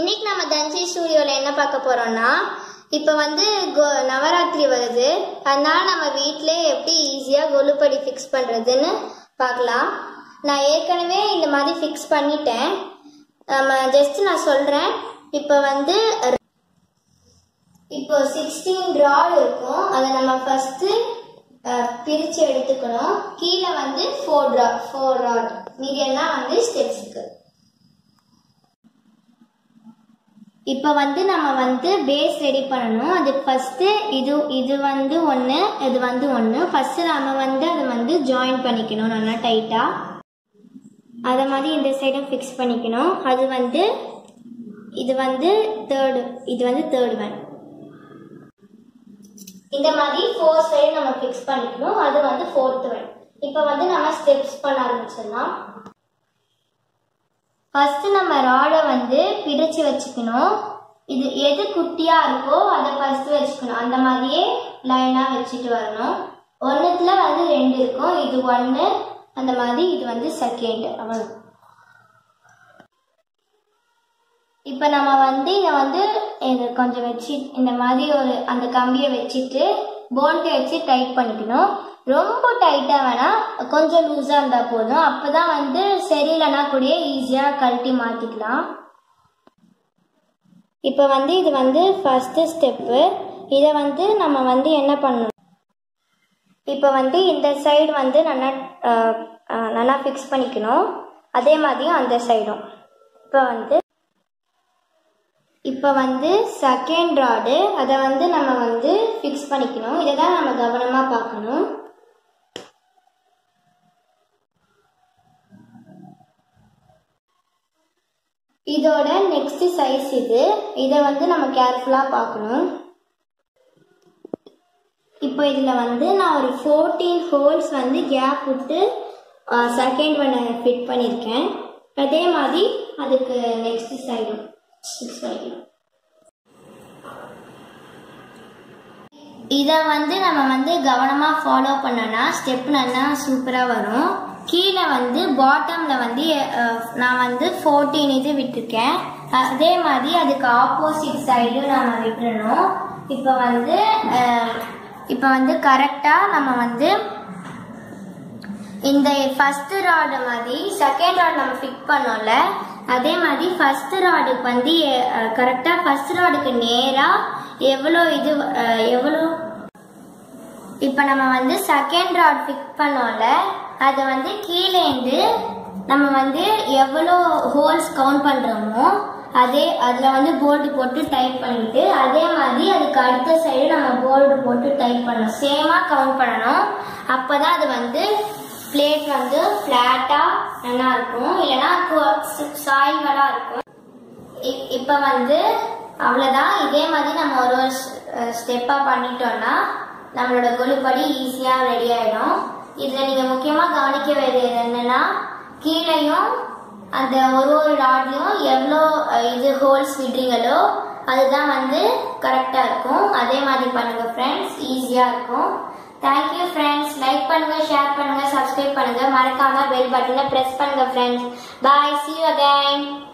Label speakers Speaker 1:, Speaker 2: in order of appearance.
Speaker 1: இன்னைக்கு நம்ம தன்சி ஸ்டூடியோவில் என்ன பார்க்க போறோம்னா இப்போ வந்து கோ- நவராத்திரி வருது அதனால நம்ம வீட்டிலே எப்படி ஈஸியாக கொலுப்படி ஃபிக்ஸ் பண்ணுறதுன்னு பார்க்கலாம் நான் ஏற்கனவே இந்த மாதிரி ஃபிக்ஸ் பண்ணிட்டேன் நம்ம ஜஸ்ட் நான் சொல்கிறேன் இப்போ வந்து இப்போ சிக்ஸ்டீன் ராட் இருக்கும் அதை நம்ம ஃபஸ்ட்டு பிரித்து எடுத்துக்கணும் கீழே வந்து ஃபோர் ரா ஃபோர் ராட் மீடியம்லாம் வந்து ஸ்டெப்ஸுக்கு இப்போ வந்து நம்ம வந்து பேஸ் ரெடி பண்ணணும் அதுக்கு ஃபஸ்ட்டு இது இது வந்து ஒன்று இது வந்து ஒன்று ஃபஸ்ட்டு நம்ம வந்து அதை வந்து ஜாயின் பண்ணிக்கணும் நல்லா டைட்டாக அதை மாதிரி இந்த சைடும் ஃபிக்ஸ் பண்ணிக்கணும் அது வந்து இது வந்து தேர்டு இது வந்து தேர்ட் ஒன் இந்த மாதிரி ஃபோர் சைடு நம்ம ஃபிக்ஸ் பண்ணிக்கணும் அது வந்து ஃபோர்த் ஒன் இப்போ வந்து நம்ம ஸ்டெப்ஸ் பண்ண ஆரம்பிச்சிடலாம் ஃபர்ஸ்ட் நம்ம ராடை வந்து பிரித்து வச்சுக்கணும் இது எது குட்டியாக இருக்கோ அதை ஃபர்ஸ்ட் வச்சுக்கணும் அந்த மாதிரியே லைனாக வச்சுட்டு வரணும் ஒன்றுத்துல வந்து ரெண்டு இருக்கும் இது ஒன்று அந்த மாதிரி இது வந்து செகண்ட் அவ்வளோ இப்போ நம்ம வந்து இதை வந்து இது கொஞ்சம் வச்சு இந்த மாதிரி ஒரு அந்த கம்பியை வச்சுட்டு போல்ட்டை வச்சு டைட் பண்ணிக்கணும் ரொம்ப டைட்டாக வேணாம் கொஞ்சம் லூஸாக இருந்தால் போதும் அப்போ தான் வந்து சரியில்லைனா கூட ஈஸியாக கழட்டி மாற்றிக்கலாம் இப்போ வந்து இது வந்து ஃபஸ்ட்டு ஸ்டெப்பு இதை வந்து நம்ம வந்து என்ன பண்ணணும் இப்போ வந்து இந்த சைடு வந்து நல்லா அஹ், அஹ், நல்லா ஃபிக்ஸ் பண்ணிக்கணும் அதே மாதிரியும் அந்த சைடும் இப்போ வந்து இப்போ வந்து செகண்ட் ராடு அதை வந்து நம்ம வந்து ஃபிக்ஸ் பண்ணிக்கணும் இதை தான் நம்ம கவனமாக பார்க்கணும் இதோட நெக்ஸ்ட் சைஸ் இது இதை வந்து நம்ம கேர்ஃபுல்லாக பார்க்கணும் இப்போ இதில் வந்து நான் ஒரு ஃபோர்டீன் ஹோல்ஸ் வந்து கேப் விட்டு செகண்ட் ஒன்னை ஃபிட் பண்ணியிருக்கேன் அதே மாதிரி அதுக்கு நெக்ஸ்ட் சைடும் ஃபிக்ஸ் பண்ணிக்கணும் இதை வந்து நம்ம வந்து கவனமாக ஃபாலோ பண்ணோன்னா ஸ்டெப் நல்லா சூப்பராக வரும் கீழே வந்து பாட்டமில் வந்து அஹ், நான் வந்து ஃபோர்டீன் இது விட்டுருக்கேன் அதே மாதிரி அதுக்கு ஆப்போசிட் சைடு நம்ம விட்டுறணும் இப்போ வந்து இப்போ வந்து கரெக்டாக நம்ம வந்து இந்த ஃபர்ஸ்ட் ராடு மாதிரி செகண்ட் ராட் நம்ம ஃபிட் பண்ணோம்ல அதே மாதிரி ஃபர்ஸ்ட் ராடுக்கு வந்து கரெக்டாக ஃபர்ஸ்ட் ராடுக்கு நேராக எவ்வளோ இது அஹ், எவ்வளோ இப்போ நம்ம வந்து செகண்ட் ராட் ஃபிக்ஸ் பண்ணோம்ல அதை வந்து கீழேந்து நம்ம வந்து எவ்வளோ ஹோல்ஸ் கவுண்ட் பண்ணுறோமோ அதே அதில் வந்து போல்டு போட்டு டைட் பண்ணிட்டு அதே மாதிரி அதுக்கு அடுத்த சைடு நம்ம போல்டு போட்டு டைட் பண்ணணும் சேமாக கவுண்ட் பண்ணணும் அப்போ தான் அது வந்து பிளேட் வந்து ஃப்ளாட்டாக நல்லா இருக்கும் இல்லைன்னா சாய்வலாக இருக்கும் இ- இப்போ வந்து அவ்வளோதான் இதே மாதிரி நம்ம ஒரு ஒரு ஸ்டெப்பாக பண்ணிட்டோம்னா நம்மளோட கொலுப்படி ஈஸியாக ரெடி ஆகிடும் இதில் நீங்கள் முக்கியமாக கவனிக்க வேண்டியது என்னென்னா கீழேயும் அந்த ஒரு ஒரு ராட்லையும் எவ்வளோ அஹ், இது ஹோல்ஸ் விடுறீங்களோ அதுதான் வந்து கரெக்டாக இருக்கும் அதே மாதிரி பண்ணுங்கள் ஃப்ரெண்ட்ஸ் ஈஸியாக இருக்கும் தேங்க்யூ ஃப்ரெண்ட்ஸ் லைக் பண்ணுங்கள் ஷேர் பண்ணுங்கள் சப்ஸ்கிரைப் பண்ணுங்கள் மறக்காமல் பெல் பட்டனை ப்ரெஸ் பண்ணுங்கள் friends bye see you again